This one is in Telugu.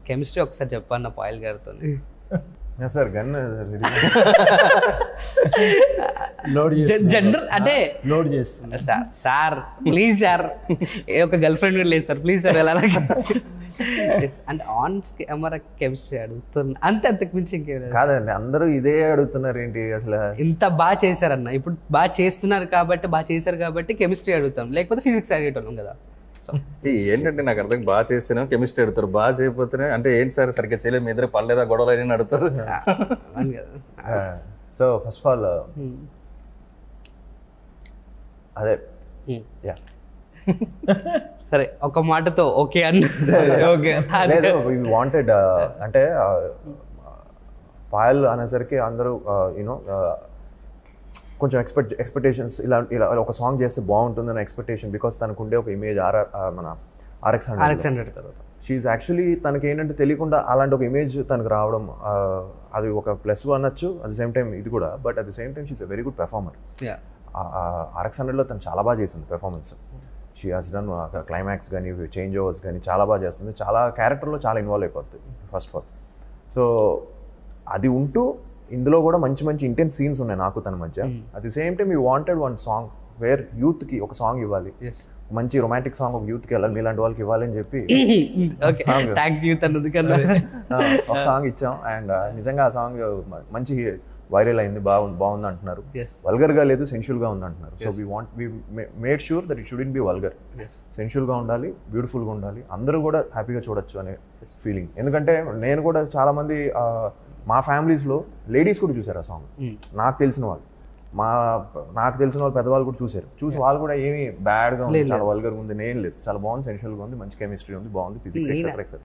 కెమిస్ట్రీ ఒకసారి చెప్పన్న పాయల్ గారితో సార్ గన్ లోడ్ జనరల్ అంటే లోడ్ చేస్తుంది సార్ సార్ ప్లీజ్ సార్ ఏ ఒక గర్ల్ ఫ్రెండ్ కూడా లేదు సార్ ప్లీజ్ సార్ ఎలా అంటే ఆన్ కెమెరా కెమిస్ట్రీ అడుగుతున్నా అంతే అంతకు మించి ఇంకేం లేదు. కాదండి అందరూ ఇదే అడుగుతున్నారు ఏంటి అసలు ఇంత బాగా చేశారన్న ఇప్పుడు బాగా చేస్తున్నారు కాబట్టి బాగా చేశారు కాబట్టి కెమిస్ట్రీ అడుగుతాం లేకపోతే ఫిజిక్స్ అడిగేటోళ్ళం కదా సో ఈ ఏంటంటే నాకు అర్థం బాగా చేస్తేనే కెమిస్ట్రీ అడుగుతారు బాగా చేయకపోతేనే అంటే ఏంటి సార్ సరిగ్గా చేయలేదు మీ ఇద్దరు పర్లేదా గొడవలు అని అడుగుతారు అవును కదా so first of all Hmm. అదే Hmm. యా సరే ఒక మాటతో ఓకే అన్న ఓకే లేదు వాంటెడ్ అంటే uh, పాయల్ అనేసరికి అందరూ యూనో కొంచెం ఎక్స్పెక్ట్ ఎక్స్పెక్టేషన్స్ ఇలా ఇలా ఒక సాంగ్ చేస్తే బాగుంటుందని ఎక్స్పెక్టేషన్ బికాస్ తనకు ఉండే ఒక ఇమేజ్ ఆర్ఆర్ మన ఆర్ఎక్స్ హండ్రెడ్ ఆర్ఎక్స్ హండ్రెడ్ తర్వాత షీఈ్ యాక్చువల్లీ తనకి ఏంటంటే తెలియకుండా అలాంటి ఒక ఇమేజ్ తనకు రావడం ఆ, అది ఒక ప్లస్ అనొచ్చు అట్ ద సేమ్ టైం ఇది కూడా but at the same time she a very good performer yeah RX హండ్రెడ్లో తను చాలా బాగా చేసింది performance she has done climax కానీ చేంజ్ ఓవర్స్ కానీ చాలా బాగా చేస్తుంది చాలా క్యారెక్టర్లో చాలా ఇన్వాల్వ్ అయిపోతుంది ఫస్ట్ ఆఫ్ ఆల్ సో అది ఉంటూ ఇందులో కూడా మంచి మంచి ఇంటెన్స్ సీన్స్ ఉన్నాయి నాకు తన మధ్య at the same time you wanted one song where యూత్కి ఒక సాంగ్ ఇవ్వాలి ఎస్ మంచి రొమాంటిక్ సాంగ్ ఒక యూత్కి వెళ్ళాలి మీలాంటి వాళ్ళకి ఇవ్వాలి అని చెప్పి ఓకే Song. థ్యాంక్స్ యూత్ అన్నందుకన్నా ఆ, ఒక సాంగ్ ఇచ్చాం అండ్ నిజంగా ఆ సాంగ్ మంచి వైరల్ అయింది బాగుంది బాగుంది అంటున్నారు ఎస్ వల్గర్ గా లేదు సెన్షువల్ గా ఉంది అంటున్నారు so we want we made sure that it shouldn't be vulgar as sensual గా ఉండాలి బ్యూటిఫుల్ గా ఉండాలి అందరూ కూడా హ్యాపీగా చూడొచ్చు అనే ఫీలింగ్ ఎందుకంటే నేను కూడా చాలా మంది ఆ, మా families లో లేడీస్ కూడా చూసారు ఆ సాంగ్ నాకు తెలిసిన వాళ్ళు మా నాకు తెలిసిన వాళ్ళు పెద్దవాళ్ళు కూడా చూసారు చూసి వాళ్ళు కూడా ఏమి బ్యాడ్ గా ఉంది లేదు, చాలా వల్గర్ ఉంది నేను లేదు చాలా బాగుంది సెన్షువల్ గా ఉంది మంచి కెమిస్ట్రీ ఉంది బాగుంది ఫిజిక్స్ నేను- ఎక్సెట్రా ఎక్సెట్రా